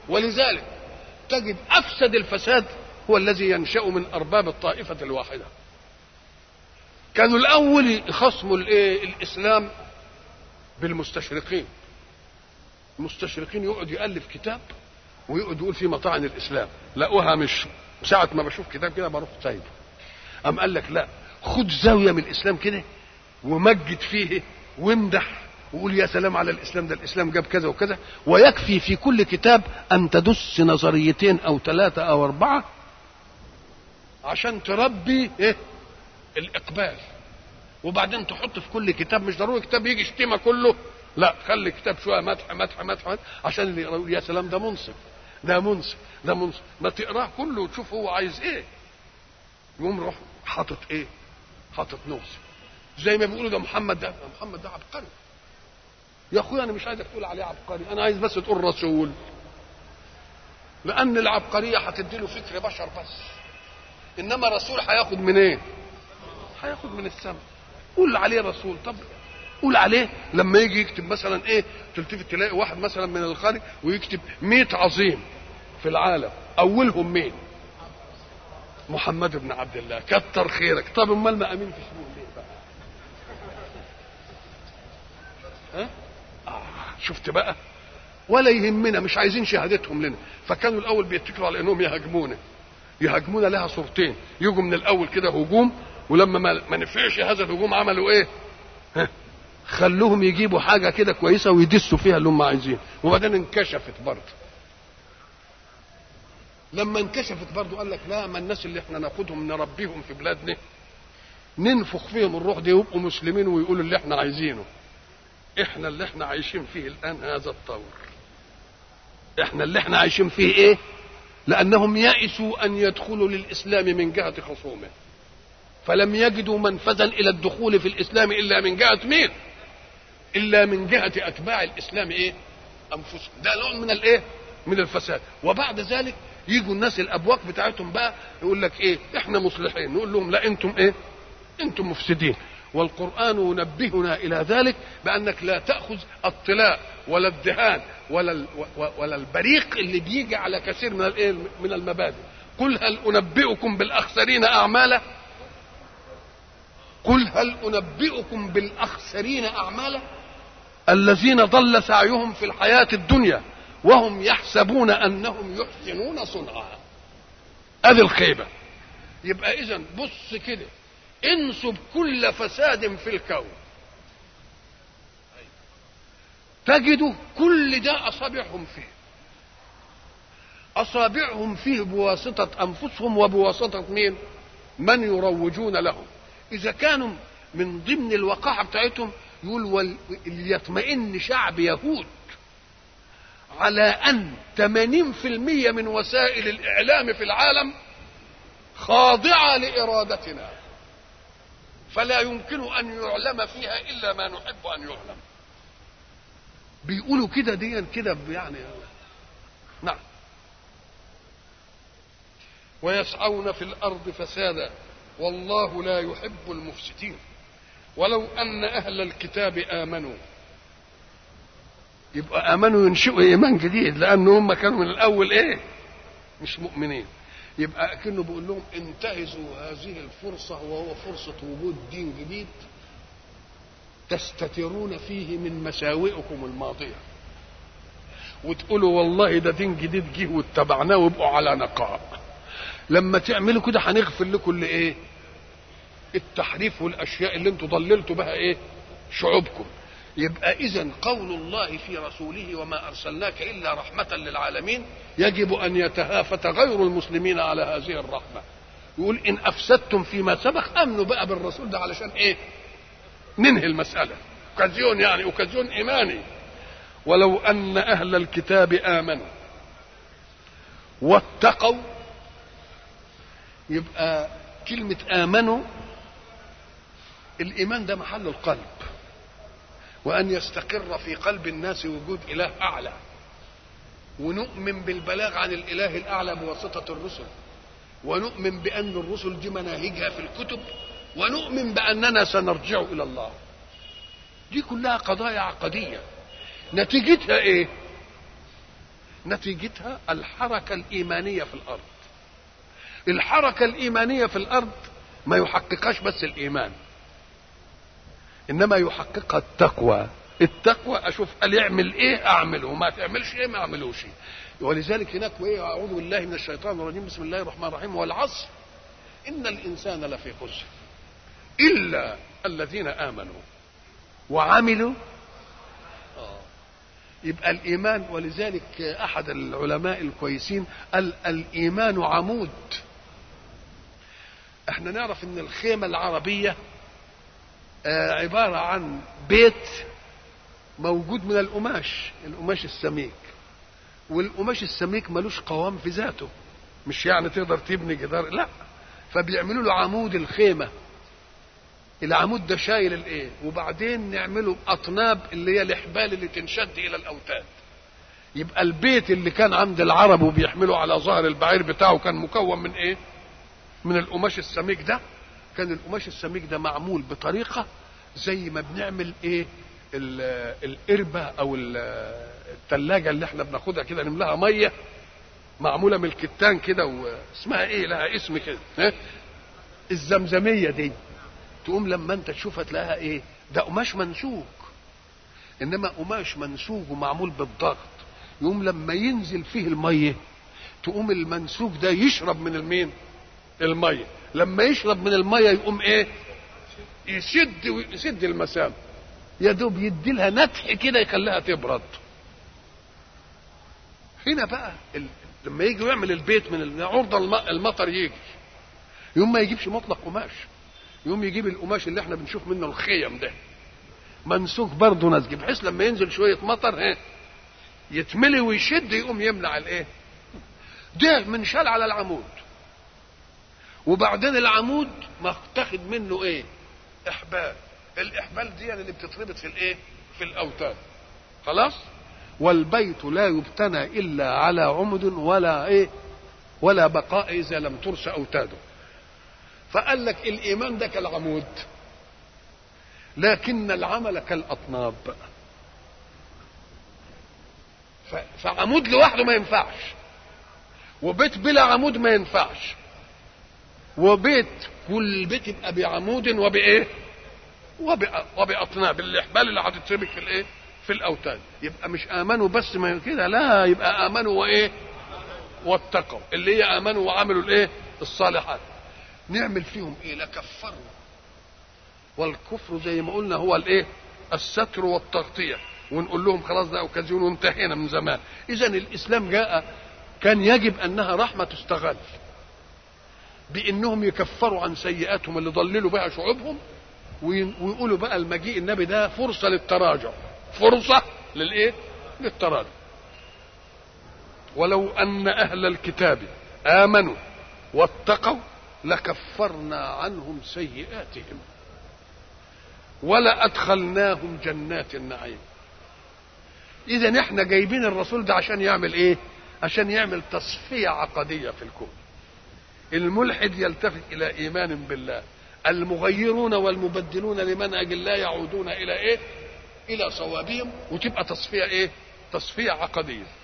ولذلك تجد افسد الفساد هو الذي ينشا من ارباب الطائفه الواحده كانوا الاول يخصموا الايه الاسلام بالمستشرقين المستشرقين يقعد يالف كتاب ويقعد يقول فيه مطاعن الاسلام لقوها مش ساعه ما بشوف كتاب كده بروح سايبه قام قال لك لا خد زاويه من الاسلام كده ومجد فيه وامدح وقول يا سلام على الاسلام ده الاسلام جاب كذا وكذا ويكفي في كل كتاب ان تدس نظريتين او ثلاثه او اربعه عشان تربي ايه الاقبال وبعدين تحط في كل كتاب مش ضروري كتاب يجي شتيمه كله لا خلي كتاب شويه مدح مدح مدح, مدح عشان اللي يقول يا سلام ده منصف ده منصف ده منصف ما تقراه كله وتشوف هو عايز ايه يقوم روح حاطط ايه حاطط نوصي زي ما بيقولوا ده محمد ده محمد ده عبقري يا اخويا انا مش عايزك تقول عليه عبقري انا عايز بس تقول رسول لان العبقريه هتدي له فكر بشر بس انما رسول هياخد من ايه هياخد من السماء قول عليه رسول طب قول عليه لما يجي يكتب مثلا ايه تلتفت تلاقي واحد مثلا من الخارج ويكتب مئة عظيم في العالم اولهم مين محمد بن عبد الله كتر خيرك طب امال ما امين في اسمه ليه بقى ها آه شفت بقى ولا يهمنا مش عايزين شهادتهم لنا فكانوا الاول بيتكلوا على انهم يهاجمونا يهاجمونا لها صورتين يجوا من الاول كده هجوم ولما ما, ما نفعش هذا الهجوم عملوا ايه ها خلوهم يجيبوا حاجه كده كويسه ويدسوا فيها اللي هم عايزين وبعدين انكشفت برضه لما انكشفت برضه قال لك لا ما الناس اللي احنا ناخدهم نربيهم في بلادنا ننفخ فيهم الروح دي ويبقوا مسلمين ويقولوا اللي احنا عايزينه احنا اللي احنا عايشين فيه الان هذا الطور احنا اللي احنا عايشين فيه ايه لانهم يئسوا ان يدخلوا للاسلام من جهه خصومه فلم يجدوا منفذا الى الدخول في الاسلام الا من جهه مين الا من جهه اتباع الاسلام ايه انفسهم ده نوع من الايه من الفساد وبعد ذلك يجوا الناس الابواق بتاعتهم بقى يقول لك ايه احنا مصلحين نقول لهم لا انتم ايه انتم مفسدين والقرآن ينبهنا إلى ذلك بأنك لا تأخذ الطلاء ولا الدهان ولا ولا البريق اللي بيجي على كثير من الايه من المبادئ قل هل أنبئكم بالأخسرين أعمالا قل هل أنبئكم بالأخسرين أعمالا الذين ضل سعيهم في الحياة الدنيا وهم يحسبون أنهم يحسنون صنعا هذه الخيبة يبقى إذا بص كده انسب كل فساد في الكون تجد كل ده أصابعهم فيه أصابعهم فيه بواسطة أنفسهم وبواسطة مين من يروجون لهم إذا كانوا من ضمن الوقاحة بتاعتهم يقول ليطمئن شعب يهود على أن 80% من وسائل الإعلام في العالم خاضعة لإرادتنا فلا يمكن أن يعلم فيها إلا ما نحب أن يعلم بيقولوا كده ديا كده يعني نعم ويسعون في الأرض فسادا والله لا يحب المفسدين ولو أن أهل الكتاب آمنوا يبقى آمنوا ينشئوا إيمان جديد لأن هم كانوا من الأول إيه مش مؤمنين يبقى كأنه بيقول لهم انتهزوا هذه الفرصة وهو فرصة وجود دين جديد تستترون فيه من مساوئكم الماضية وتقولوا والله ده دين جديد جه واتبعناه وابقوا على نقاء لما تعملوا كده هنغفر لكم اللي ايه التحريف والاشياء اللي انتم ضللتوا بها ايه شعوبكم يبقى اذا قول الله في رسوله وما ارسلناك الا رحمه للعالمين يجب ان يتهافت غير المسلمين على هذه الرحمه يقول ان افسدتم فيما سبق امنوا بقى بالرسول ده علشان ايه ننهي المساله اوكازيون يعني اوكازيون ايماني ولو ان اهل الكتاب امنوا واتقوا يبقى كلمه امنوا الايمان ده محل القلب وأن يستقر في قلب الناس وجود إله أعلى ونؤمن بالبلاغ عن الإله الأعلى بواسطة الرسل ونؤمن بأن الرسل دي مناهجها في الكتب ونؤمن بأننا سنرجع إلى الله دي كلها قضايا عقدية نتيجتها إيه نتيجتها الحركة الإيمانية في الأرض الحركة الإيمانية في الأرض ما يحققهاش بس الإيمان إنما يحققها التقوى التقوى أشوف قال يعمل إيه أعمله وما تعملش إيه ما أعملوش ولذلك هناك وإيه أعوذ بالله من الشيطان الرجيم بسم الله الرحمن الرحيم والعصر إن الإنسان لفي خسر إلا الذين آمنوا وعملوا يبقى الإيمان ولذلك أحد العلماء الكويسين قال الإيمان عمود احنا نعرف ان الخيمة العربية عبارة عن بيت موجود من القماش القماش السميك والقماش السميك ملوش قوام في ذاته مش يعني تقدر تبني جدار لا فبيعملوا له عمود الخيمة العمود ده شايل الايه وبعدين نعمله اطناب اللي هي الاحبال اللي تنشد الى الاوتاد يبقى البيت اللي كان عند العرب وبيحمله على ظهر البعير بتاعه كان مكون من ايه من القماش السميك ده كان القماش السميك ده معمول بطريقه زي ما بنعمل ايه القربة او الثلاجة اللي احنا بناخدها كده نملاها مية معمولة من الكتان كده واسمها ايه لها اسم كده ها الزمزمية دي تقوم لما انت تشوفها تلاقيها ايه ده قماش منسوج انما قماش منسوج ومعمول بالضغط يقوم لما ينزل فيه المية تقوم المنسوج ده يشرب من المين المية لما يشرب من المية يقوم ايه يسد يسد المسام يا دوب يدي لها نتح كده يخليها تبرد هنا بقى ال... لما يجي يعمل البيت من عرض الم... المطر يجي يوم ما يجيبش مطلق قماش يوم يجيب القماش اللي احنا بنشوف منه الخيم ده منسوج برضه نسج بحيث لما ينزل شويه مطر ايه يتملي ويشد يقوم يمنع الايه ده منشال على العمود وبعدين العمود متاخد منه ايه احبال الاحبال دي اللي بتتربط في الايه في الاوتاد خلاص والبيت لا يبتنى الا على عمد ولا ايه ولا بقاء اذا لم ترس اوتاده فقال لك الايمان ده كالعمود لكن العمل كالاطناب فعمود لوحده ما ينفعش وبيت بلا عمود ما ينفعش وبيت كل بيت يبقى بعمود وبايه وباطناب الاحبال اللي هتتربك في الايه في الاوتاد يبقى مش امنوا بس ما كده لا يبقى امنوا وايه واتقوا اللي هي امنوا وعملوا الايه الصالحات نعمل فيهم ايه لكفروا والكفر زي ما قلنا هو الايه الستر والتغطيه ونقول لهم خلاص ده اوكازيون وانتهينا من زمان اذا الاسلام جاء كان يجب انها رحمه تستغل بانهم يكفروا عن سيئاتهم اللي ضللوا بها شعوبهم ويقولوا بقى المجيء النبي ده فرصه للتراجع فرصه للايه للتراجع ولو ان اهل الكتاب امنوا واتقوا لكفرنا عنهم سيئاتهم ولا ادخلناهم جنات النعيم اذا احنا جايبين الرسول ده عشان يعمل ايه عشان يعمل تصفيه عقديه في الكون الملحد يلتفت الى ايمان بالله المغيرون والمبدلون لمنهج الله يعودون الى ايه الى صوابهم وتبقى تصفيه ايه تصفيه عقديه